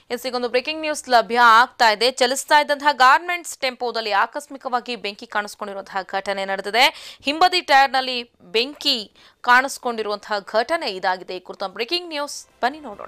S ಈಗೊಂದು breaking news ಲಭ್ಯ ಆಗ್ತಾ ಇದೆ ಚಲಿಸ್ತಾ ಇದ್ದಂತಹ ಗಾರ್ಮೆಂಟ್ಸ್ ಟೆಂಪೋದಲ್ಲಿ ಆಕಸ್ಮಿಕವಾಗಿ ಬೆಂಕಿ ಕಾಣಿಸ್ಕೊಂಡಿರುವಂತಹ ಘಟನೆ ನಡೆದಿದೆ ಹಿಂಬದಿ ಟೈರ್ನಲ್ಲಿ ಬೆಂಕಿ ಕಾಣಿಸ್ಕೊಂಡಿರುವಂತಹ ಘಟನೆ ಇದಾಗಿದೆ ಈ ಕುರಿತ ಬ್ರೇಕಿಂಗ್ ನ್ಯೂಸ್ ಬನ್ನಿ ನೋಡೋಣ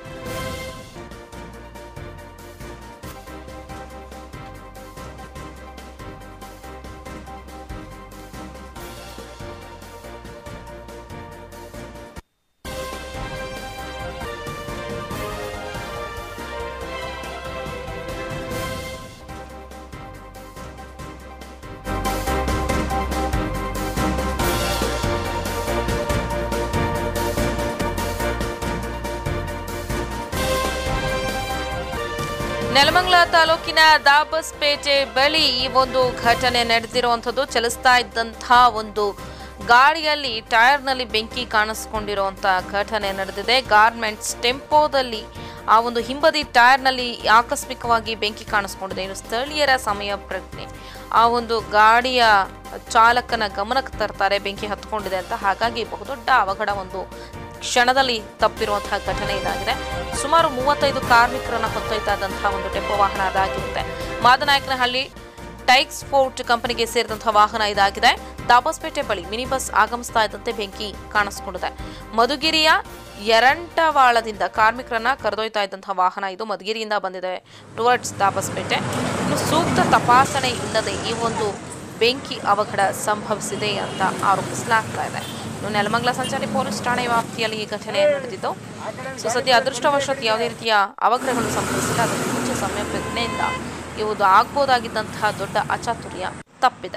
ನೆಲಮಂಗಲ ತಾಲೂಕಿನ ದಾಬಸ್ಪೇಟೆ ಬಳಿ ಈ ಒಂದು ಘಟನೆ ನಡೆದಿರುವಂಥದ್ದು ಚಲಿಸ್ತಾ ಇದ್ದಂತಹ ಒಂದು ಗಾಡಿಯಲ್ಲಿ ಟೈರ್ನಲ್ಲಿ ಬೆಂಕಿ ಕಾಣಿಸ್ಕೊಂಡಿರುವಂತಹ ಘಟನೆ ನಡೆದಿದೆ ಗಾರ್ಮೆಂಟ್ಸ್ ಟೆಂಪೋದಲ್ಲಿ ಆ ಒಂದು ಹಿಂಬದಿ ಟೈರ್ನಲ್ಲಿ ಆಕಸ್ಮಿಕವಾಗಿ ಬೆಂಕಿ ಕಾಣಿಸ್ಕೊಂಡಿದೆ ಇನ್ನು ಸ್ಥಳೀಯರ ಸಮಯ ಪ್ರಜ್ಞೆ ಆ ಒಂದು ಗಾಡಿಯ ಚಾಲಕನ ಗಮನಕ್ಕೆ ತರ್ತಾರೆ ಬೆಂಕಿ ಹತ್ಕೊಂಡಿದೆ ಅಂತ ಹಾಗಾಗಿ ಬಹುದೊಡ್ಡ ಅವಘಡ ಒಂದು ಕ್ಷಣದಲ್ಲಿ ತಪ್ಪಿರುವಂತಹ ಘಟನೆ ಇದಾಗಿದೆ ಸುಮಾರು ಮೂವತ್ತೈದು ಕಾರ್ಮಿಕರನ್ನ ಹೊತ್ತೊಯ್ತಾ ಇದ್ದಂತಹ ಒಂದು ಟೆಂಪೋ ವಾಹನ ಅದಾಗಿರುತ್ತೆ ಮಾದನಾಯಕನಹಳ್ಳಿ ಟೈಕ್ಸ್ ಫೋರ್ಟ್ ಕಂಪನಿಗೆ ಸೇರಿದಂತಹ ವಾಹನ ಇದಾಗಿದೆ ದಾಬಸ್ಪೇಟೆ ಬಳಿ ಮಿನಿ ಬಸ್ ಆಗಮಿಸ್ತಾ ಇದ್ದಂತೆ ಬೆಂಕಿ ಕಾಣಿಸ್ಕೊಂಡಿದೆ ಮಧುಗಿರಿಯ ಯರಂಟವಾಳದಿಂದ ಕಾರ್ಮಿಕರನ್ನ ಕರೆದೊಯ್ತಾ ಇದ್ದಂತಹ ವಾಹನ ಇದು ಮಧುಗಿರಿಯಿಂದ ಬಂದಿದೆ ಟುವರ್ಡ್ಸ್ ದಾಬಸ್ಪೇಟೆ ಇನ್ನು ಸೂಕ್ತ ತಪಾಸಣೆ ಇಲ್ಲದೆ ಈ ಒಂದು ಬೆಂಕಿ ಅವಘಡ ಸಂಭವಿಸಿದೆ ಅಂತ ಆರೋಪಿಸಲಾಗ್ತಾ ಇದೆ ಇನ್ನು ನೆಲಮಂಗಲ ಸಂಚಾರಿ ಪೊಲೀಸ್ ಠಾಣೆ ವ್ಯಾಪ್ತಿಯಲ್ಲಿ ಈ ಘಟನೆ ನಡೆದಿದ್ದು ಸೊ ಸದ್ಯ ಅದೃಷ್ಟವಶಾತ್ ಯಾವುದೇ ರೀತಿಯ ಅವಘಡಗಳು ಸಂಭವಿಸಿಲ್ಲ ಅದಕ್ಕೆ ಮುಂಚೆ ಸಮಯ ಪ್ರಜ್ಞೆಯಿಂದ ಇವುದು ಆಗ್ಬೋದಾಗಿದ್ದಂತಹ ದೊಡ್ಡ ಅಚಾತುರ್ಯ ತಪ್ಪಿದೆ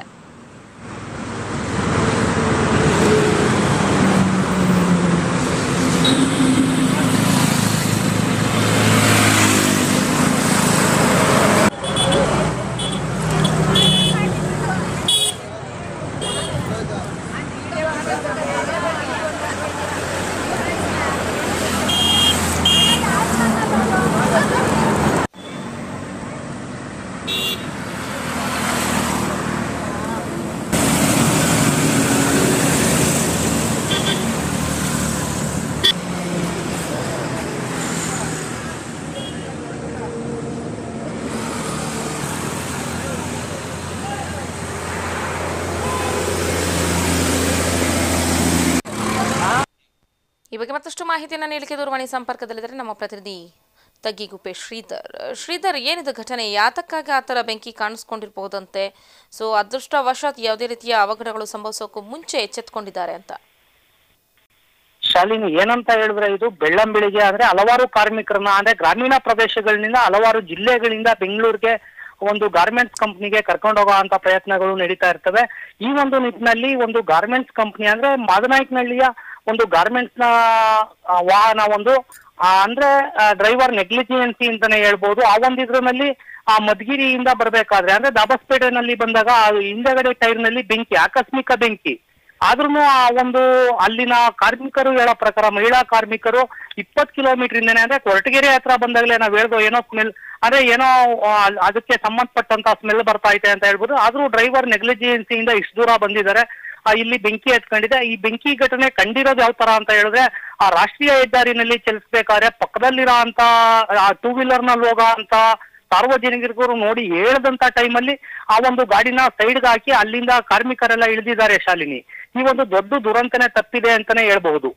ಈ ಬಗ್ಗೆ ಮತ್ತಷ್ಟು ಮಾಹಿತಿಯನ್ನು ನೀಡಲಿಕ್ಕೆ ದೂರವಾಣಿ ಸಂಪರ್ಕದಲ್ಲಿದ್ದಾರೆ ನಮ್ಮ ಪ್ರತಿನಿಧಿ ತಗ್ಗಿಗುಪ್ಪೆ ಶ್ರೀಧರ್ ಶ್ರೀಧರ್ ಏನಿದು ಘಟನೆ ಯಾತಕ್ಕಾಗಿ ಆ ಥರ ಬೆಂಕಿ ಕಾಣಿಸ್ಕೊಂಡಿರ್ಬಹುದಂತೆ ಸೊ ಅದೃಷ್ಟವಶಾತ್ ಯಾವುದೇ ರೀತಿಯ ಅವಘಡಗಳು ಸಂಭವಿಸೋಕ್ಕೂ ಮುಂಚೆ ಎಚ್ಚೆತ್ಕೊಂಡಿದ್ದಾರೆ ಅಂತ ಶಾಲಿನಿ ಏನಂತ ಹೇಳಿದ್ರೆ ಇದು ಬೆಳ್ಳಂ ಬೆಳಿಗ್ಗೆ ಅಂದ್ರೆ ಹಲವಾರು ಕಾರ್ಮಿಕರನ್ನ ಅಂದ್ರೆ ಗ್ರಾಮೀಣ ಪ್ರದೇಶಗಳಿಂದ ಹಲವಾರು ಜಿಲ್ಲೆಗಳಿಂದ ಬೆಂಗಳೂರಿಗೆ ಒಂದು ಗಾರ್ಮೆಂಟ್ಸ್ ಕಂಪ್ನಿಗೆ ಕರ್ಕೊಂಡು ಹೋಗುವಂತ ಪ್ರಯತ್ನಗಳು ನಡೀತಾ ಇರ್ತವೆ ಈ ಒಂದು ನಿಟ್ಟಿನಲ್ಲಿ ಒಂದು ಗಾರ್ಮೆಂಟ್ಸ್ ಕಂಪ್ನಿ ಅಂದ್ರೆ ಮಾದನಾಯಕನಹಳ್ಳಿಯ ಒಂದು ಗಾರ್ಮೆಂಟ್ಸ್ ನ ಆ, ವಾಹನ ಒಂದು ಆ, ಅಂದ್ರೆ ಡ್ರೈವರ್ ನೆಗ್ಲಿಜಿಯನ್ಸಿ ಅಂತಾನೆ ಹೇಳ್ಬೋದು ಆ ಒಂದು ಇದ್ರಲ್ಲಿ ಆ ಮಧುಗಿರಿಯಿಂದ ಬರ್ಬೇಕಾದ್ರೆ ಅಂದ್ರೆ ದಾಬಸ್ಪೇಟೆನಲ್ಲಿ ಬಂದಾಗ ಆ ಹಿಂದಗಡೆ ಟೈರ್ ನಲ್ಲಿ ಬೆಂಕಿ ಆಕಸ್ಮಿಕ ಬೆಂಕಿ ಆದ್ರೂ ಆ ಒಂದು ಅಲ್ಲಿನ ಕಾರ್ಮಿಕರು ಹೇಳೋ ಪ್ರಕಾರ ಮಹಿಳಾ ಕಾರ್ಮಿಕರು ಇಪ್ಪತ್ತು ಕಿಲೋಮೀಟರ್ ಇಂದನೇ ಅಂದ್ರೆ ಕೊರಟಗೆರೆ ಹತ್ರ ಬಂದಾಗಲೇ ನಾವ್ ಹೇಳ್ದೋ ಏನೋ ಸ್ಮೆಲ್ ಅಂದ್ರೆ ಏನೋ ಆ, ಅದಕ್ಕೆ ಸಂಬಂಧಪಟ್ಟಂತ ಸ್ಮೆಲ್ ಬರ್ತಾ ಐತೆ ಅಂತ ಹೇಳ್ಬೋದು ಆದ್ರೂ ಡ್ರೈವರ್ ನೆಗ್ಲಿಜಿಯನ್ಸಿಯಿಂದ ಇಷ್ಟು ದೂರ ಬಂದಿದ್ದಾರೆ ಆ, ಇಲ್ಲಿ ಬೆಂಕಿ ಹತ್ಕೊಂಡಿದೆ ಈ ಬೆಂಕಿ ಘಟನೆ ಕಂಡಿರೋದು ಯಾವ ತರ ಅಂತ ಹೇಳಿದ್ರೆ ಆ ರಾಷ್ಟ್ರೀಯ ಹೆದ್ದಾರಿನಲ್ಲಿ ಚಲಿಸ್ಬೇಕಾದ್ರೆ ಪಕ್ಕದಲ್ಲಿರೋ ಅಂತ ಟೂ ವೀಲರ್ ನಲ್ಲಿ ಹೋಗೋ ಅಂತ ಸಾರ್ವಜನಿಕರಿಗೂ ನೋಡಿ ಹೇಳ್ದಂತ ಟೈಮಲ್ಲಿ ಆ ಒಂದು ಗಾಡಿನ ಸೈಡ್ಗೆ ಹಾಕಿ ಅಲ್ಲಿಂದ ಕಾರ್ಮಿಕರೆಲ್ಲ ಇಳಿದಿದ್ದಾರೆ ಶಾಲಿನಿ ಈ ಒಂದು ದೊಡ್ಡ ದುರಂತನೇ ತಪ್ಪಿದೆ ಅಂತಾನೆ ಹೇಳ್ಬಹುದು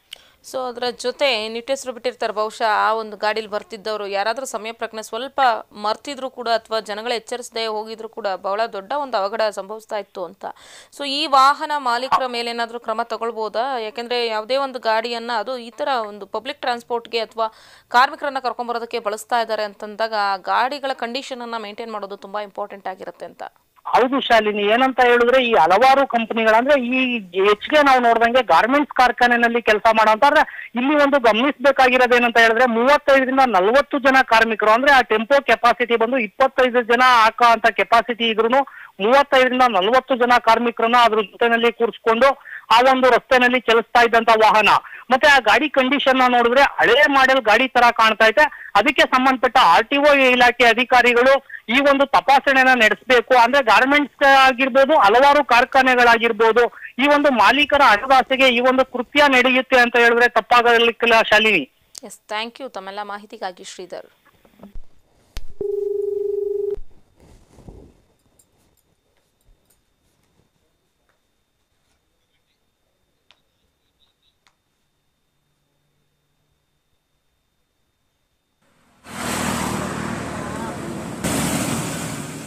ಸೊ ಅದರ ಜೊತೆ ನಿಟ್ಟೆಸರು ಬಿಟ್ಟಿರ್ತಾರೆ ಬಹುಶಃ ಆ ಒಂದು ಗಾಡೀಲಿ ಬರ್ತಿದ್ದವರು ಯಾರಾದರೂ ಸಮಯ ಪ್ರಜ್ಞೆ ಸ್ವಲ್ಪ ಮರ್ತಿದ್ರು ಕೂಡ ಅಥವಾ ಜನಗಳ ಎಚ್ಚರಿಸದೆ ಹೋಗಿದ್ರು ಕೂಡ ಬಹಳ ದೊಡ್ಡ ಒಂದು ಅವಘಡ ಸಂಭವಿಸ್ತಾ ಇತ್ತು ಅಂತ ಸೊ ಈ ವಾಹನ ಮಾಲೀಕರ ಮೇಲೆ ಏನಾದರೂ ಕ್ರಮ ತಗೊಳ್ಬೋದಾ ಯಾಕೆಂದ್ರೆ ಯಾವುದೇ ಒಂದು ಗಾಡಿಯನ್ನ ಅದು ಈ ಥರ ಒಂದು ಪಬ್ಲಿಕ್ ಟ್ರಾನ್ಸ್ಪೋರ್ಟ್ಗೆ ಅಥವಾ ಕಾರ್ಮಿಕರನ್ನ ಕರ್ಕೊಂಬರೋದಕ್ಕೆ ಬಳಸ್ತಾ ಇದ್ದಾರೆ ಅಂತಂದಾಗ ಆ ಗಾಡಿಗಳ ಕಂಡೀಷನ್ ಅನ್ನ ಮೇಂಟೈನ್ ಮಾಡೋದು ತುಂಬಾ ಇಂಪಾರ್ಟೆಂಟ್ ಆಗಿರುತ್ತೆ ಅಂತ ಹೌದು ಶಾಲಿನಿ ಏನಂತ ಹೇಳಿದ್ರೆ ಈ ಹಲವಾರು ಕಂಪನಿಗಳಂದ್ರೆ ಈ ಹೆಚ್ಚಿಗೆ ನಾವು ನೋಡ್ದಂಗೆ ಗಾರ್ಮೆಂಟ್ಸ್ ಕಾರ್ಖಾನೆನಲ್ಲಿ ಕೆಲಸ ಮಾಡೋಂತ ಅಂದ್ರೆ ಇಲ್ಲಿ ಒಂದು ಗಮನಿಸಬೇಕಾಗಿರೋದು ಏನಂತ ಹೇಳಿದ್ರೆ ಮೂವತ್ತೈದರಿಂದ ನಲವತ್ತು ಜನ ಕಾರ್ಮಿಕರು ಅಂದ್ರೆ ಆ ಟೆಂಪೋ ಕೆಪಾಸಿಟಿ ಬಂದು ಇಪ್ಪತ್ತೈದು ಜನ ಹಾಕೋ ಅಂತ ಕೆಪಾಸಿಟಿ ಇದ್ರು ಮೂವತ್ತೈದರಿಂದ ನಲವತ್ತು ಜನ ಕಾರ್ಮಿಕರನ್ನ ಅದ್ರ ಜೊತೆನಲ್ಲಿ ಕೂರಿಸ್ಕೊಂಡು ಆ ಒಂದು ರಸ್ತೆನಲ್ಲಿ ಚಲಿಸ್ತಾ ಇದ್ದಂತ ವಾಹನ ಮತ್ತೆ ಆ ಗಾಡಿ ಕಂಡೀಷನ್ ನೋಡಿದ್ರೆ ಹಳೆ ಮಾಡೆಲ್ ಗಾಡಿ ತರ ಕಾಣ್ತಾ ಐತೆ ಅದಕ್ಕೆ ಸಂಬಂಧಪಟ್ಟ ಆರ್ ಟಿ ಒ ಇಲಾಖೆ ಅಧಿಕಾರಿಗಳು ಈ ಒಂದು ತಪಾಸಣೆನ ನಡೆಸಬೇಕು ಅಂದ್ರೆ ಗಾರ್ಮೆಂಟ್ಸ್ ಆಗಿರ್ಬೋದು ಹಲವಾರು ಕಾರ್ಖಾನೆಗಳಾಗಿರ್ಬೋದು ಈ ಒಂದು ಮಾಲೀಕರ ಹಣದಾಸೆಗೆ ಈ ಒಂದು ಕೃತ್ಯ ನಡೆಯುತ್ತೆ ಅಂತ ಹೇಳಿದ್ರೆ ತಪ್ಪಾಗಲಿಕ್ಕಿಲ್ಲ ಶಾಲಿನಿ ಎಸ್ ಥ್ಯಾಂಕ್ ಯು ತಮ್ಮೆಲ್ಲ ಮಾಹಿತಿಗಾಗಿ ಶ್ರೀಧರ್